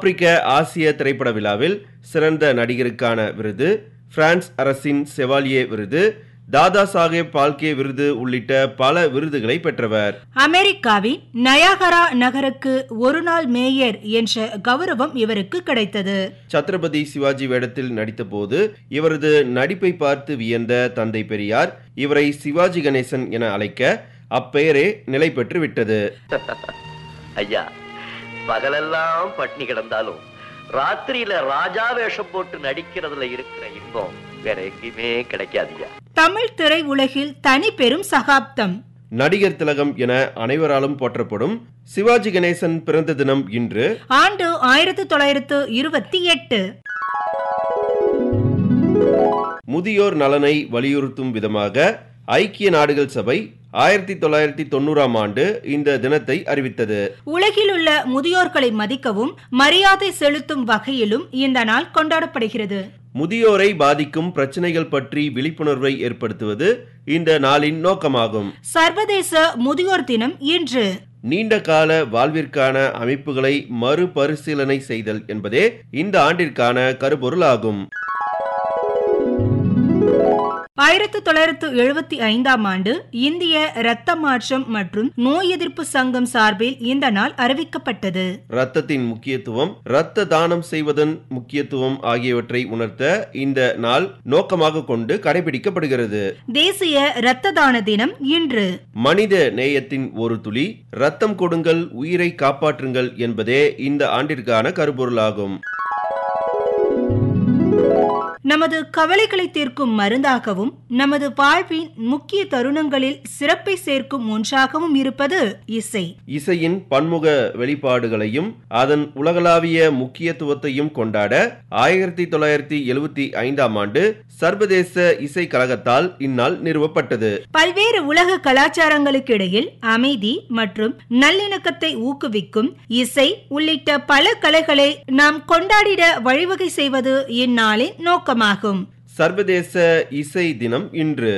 ஆப்பிரிக்க ஆசிய திரைப்பட விழாவில் சிறந்த நடிகருக்கான விருது பிரான்ஸ் அரசின் செவாலியே விருது தாதா சாஹேப் பால்கே விருது உள்ளிட்ட பல விருதுகளை பெற்றவர் அமெரிக்காவின் நயாகரா நகருக்கு ஒரு நாள் மேயர் என்ற கௌரவம் இவருக்கு கிடைத்தது சத்ரபதி சிவாஜி வேடத்தில் நடித்தபோது இவரது நடிப்பை பார்த்து வியந்த தந்தை பெரியார் இவரை சிவாஜி கணேசன் என அழைக்க அப்பெயரே நிலை பெற்று விட்டது ஐயா பகலெல்லாம் பட்னி கிடந்தாலும் ராத்திரியில ராஜா வேஷம் போட்டு நடிக்கிறதுல இருக்கிற இன்பம் வேற எங்கேயுமே கிடைக்காதுயா தமிழ் திரை உலகில் தனி பெரும் சகாப்தம் நடிகர் திலகம் என அனைவராலும் போற்றப்படும் சிவாஜி கணேசன் பிறந்த தினம் இன்று ஆண்டு ஆயிரத்தி தொள்ளாயிரத்து இருபத்தி எட்டு முதியோர் நலனை வலியுறுத்தும் விதமாக ஐக்கிய நாடுகள் சபை ஆயிரத்தி தொள்ளாயிரத்தி தொண்ணூறாம் ஆண்டு இந்த தினத்தை அறிவித்தது உலகில் உள்ள முதியோர்களை மதிக்கவும் மரியாதை செலுத்தும் வகையிலும் இந்த நாள் கொண்டாடப்படுகிறது முதியோரை பாதிக்கும் பிரச்சனைகள் பற்றி விழிப்புணர்வை ஏற்படுத்துவது இந்த நாளின் நோக்கமாகும் சர்வதேச முதியோர் தினம் இன்று நீண்ட கால வாழ்விற்கான அமைப்புகளை மறுபரிசீலனை செய்தல் என்பதே இந்த ஆண்டிற்கான கருப்பொருளாகும் ஆயிரத்தி தொள்ளாயிரத்து எழுபத்தி ஐந்தாம் ஆண்டு இந்திய இரத்த மாற்றம் மற்றும் நோய் எதிர்ப்பு சங்கம் சார்பில் இந்த நாள் அறிவிக்கப்பட்டது இரத்தத்தின் முக்கியத்துவம் இரத்த தானம் செய்வதன் முக்கியத்துவம் ஆகியவற்றை உணர்த்த இந்த நாள் நோக்கமாக கொண்டு கடைபிடிக்கப்படுகிறது தேசிய இரத்த தான தினம் இன்று மனித நேயத்தின் ஒரு துளி ரத்தம் கொடுங்கள் உயிரை காப்பாற்றுங்கள் என்பதே இந்த ஆண்டிற்கான கருப்பொருளாகும் நமது கவலைகளை தீர்க்கும் மருந்தாகவும் நமது வாழ்வின் முக்கிய தருணங்களில் சிறப்பை சேர்க்கும் ஒன்றாகவும் இருப்பது இசை இசையின் பன்முக வெளிப்பாடுகளையும் அதன் உலகளாவிய முக்கியத்துவத்தையும் கொண்டாட ஆயிரத்தி தொள்ளாயிரத்தி எழுபத்தி ஐந்தாம் ஆண்டு சர்வதேச இசை கழகத்தால் இந்நாள் நிறுவப்பட்டது பல்வேறு உலக கலாச்சாரங்களுக்கு இடையில் அமைதி மற்றும் நல்லிணக்கத்தை ஊக்குவிக்கும் இசை உள்ளிட்ட பல கலைகளை நாம் கொண்டாடிட வழிவகை செய்வது இந்நாளின் நோக்கமாகும் சர்வதேச இசை தினம் இன்று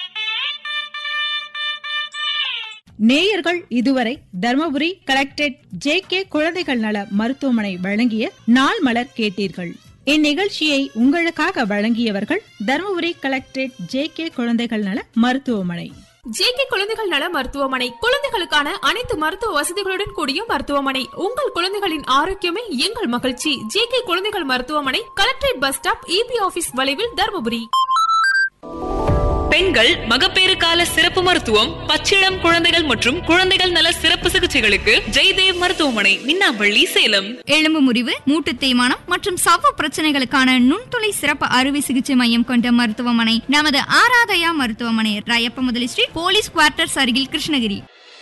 நேயர்கள் இதுவரை தர்மபுரி கலெக்டரேட் ஜே கே குழந்தைகள் நல மருத்துவமனை வழங்கிய நாள் மலர் கேட்டீர்கள் இந்நிகழ்ச்சியை உங்களுக்காக வழங்கியவர்கள் தர்மபுரி கலெக்டரேட் ஜே கே குழந்தைகள் நல மருத்துவமனை ஜேகே குழந்தைகள் நல மருத்துவமனை குழந்தைகளுக்கான அனைத்து மருத்துவ வசதிகளுடன் கூடிய மருத்துவமனை உங்கள் குழந்தைகளின் ஆரோக்கியமே எங்கள் மகிழ்ச்சி ஜேகே குழந்தைகள் மருத்துவமனை collectorate bus stop EB office வளைவில் தருமபுரி பெண்கள் மகப்பேறு கால சிறப்பு மருத்துவம் பச்சிளம் குழந்தைகள் மற்றும் குழந்தைகள் நல சிறப்பு சிகிச்சைகளுக்கு ஜெய்தேவ் மருத்துவமனை மின்னாம்பள்ளி சேலம் எலும்பு முறிவு மூட்டு தேய்மானம் மற்றும் சவ்வு பிரச்சனைகளுக்கான நுண்துளை சிறப்பு அறுவை சிகிச்சை மையம் கொண்ட மருத்துவமனை நமது ஆராதயா மருத்துவமனை ராயப்ப முதலி ஸ்ட்ரீட் போலீஸ் குவார்ட்டர்ஸ் அருகில் கிருஷ்ணகிரி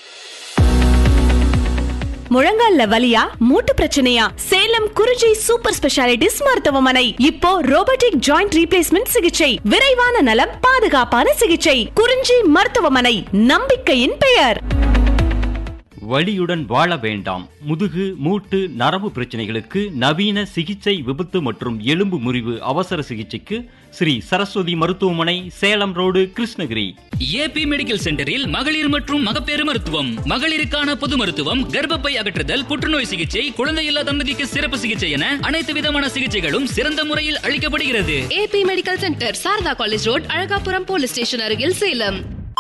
முழங்கால்ல வலியா மூட்டு பிரச்சனையா சேலம் குறிஞ்சி சூப்பர் ஸ்பெஷாலிட்டிஸ் மருத்துவமனை இப்போ ரோபோட்டிக் ஜாயிண்ட் ரீப்ளேஸ்மெண்ட் சிகிச்சை விரைவான நலம் பாதுகாப்பான சிகிச்சை குறிஞ்சி மருத்துவமனை நம்பிக்கையின் பெயர் வலியுடன் வாழ வேண்டாம் முதுகு மூட்டு நரம்பு பிரச்சனைகளுக்கு நவீன சிகிச்சை விபத்து மற்றும் எலும்பு முறிவு அவசர சிகிச்சைக்கு ஸ்ரீ சரஸ்வதி மருத்துவமனை Salem road Krishnagiri AB medical சென்டரில் மகளிர் மற்றும் மகப்பேறு மருத்துவம் மகளிருக்கான பொது மருத்துவம் கர்ப்பப்பை அகற்றுதல் புற்றுநோய் சிகிச்சை குழந்தையில்லா தம்பதிக்கு சிறப்பு சிகிச்சை என அனைத்து விதமான சிகிச்சைகளும் சிறந்த முறையில் அளிக்கப்படுகிறது AB medical centre Sarada college road Alagapuram police station அருகில் சேலம்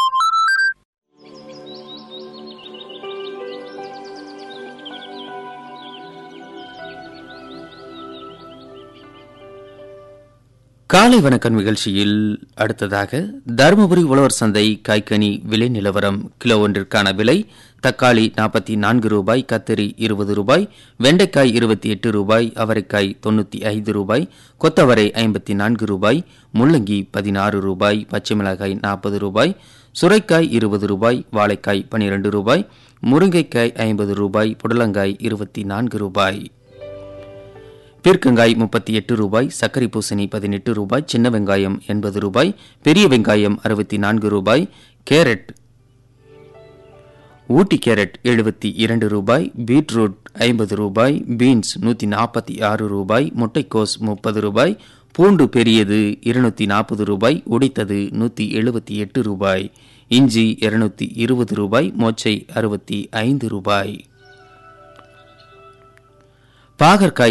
காலை வணக்கம் நிகழ்ச்சியில் அடுத்ததாக தருமபுரி உழவர் சந்தை காய்கனி விலை நிலவரம் கிலோ ஒன்றிற்கான விலை தக்காளி நாற்பத்தி நான்கு ரூபாய் கத்திரி இருபது ரூபாய் வெண்டைக்காய் இருபத்தி எட்டு ரூபாய் அவரைக்காய் தொண்ணூற்றி ஐந்து ரூபாய் கொத்தவரை ஐம்பத்தி நான்கு ரூபாய் முள்ளங்கி பதினாறு ரூபாய் பச்சை மிளகாய் நாற்பது ரூபாய் சுரைக்காய் இருபது ரூபாய் வாழைக்காய் பனிரெண்டு ரூபாய் முருங்கைக்காய் ஐம்பது ரூபாய் புடலங்காய் இருபத்தி நான்கு ரூபாய் பீர்க்கங்காய் முப்பத்தி எட்டு ரூபாய் சர்க்கரை பூசணி பதினெட்டு ரூபாய் சின்ன வெங்காயம் எண்பது ரூபாய் பெரிய வெங்காயம் அறுபத்தி நான்கு ரூபாய் கேரட் ஊட்டி கேரட் எழுபத்தி இரண்டு ரூபாய் பீட்ரூட் ஐம்பது ரூபாய் பீன்ஸ் நூற்றி நாற்பத்தி ஆறு ரூபாய் முட்டைக்கோஸ் முப்பது ரூபாய் பூண்டு பெரியது இருநூத்தி நாற்பது ரூபாய் உடைத்தது நூற்றி எழுபத்தி எட்டு ரூபாய் இஞ்சி இருநூத்தி இருபது ரூபாய் மோச்சை அறுபத்தி ஐந்து ரூபாய் பாகற்காய்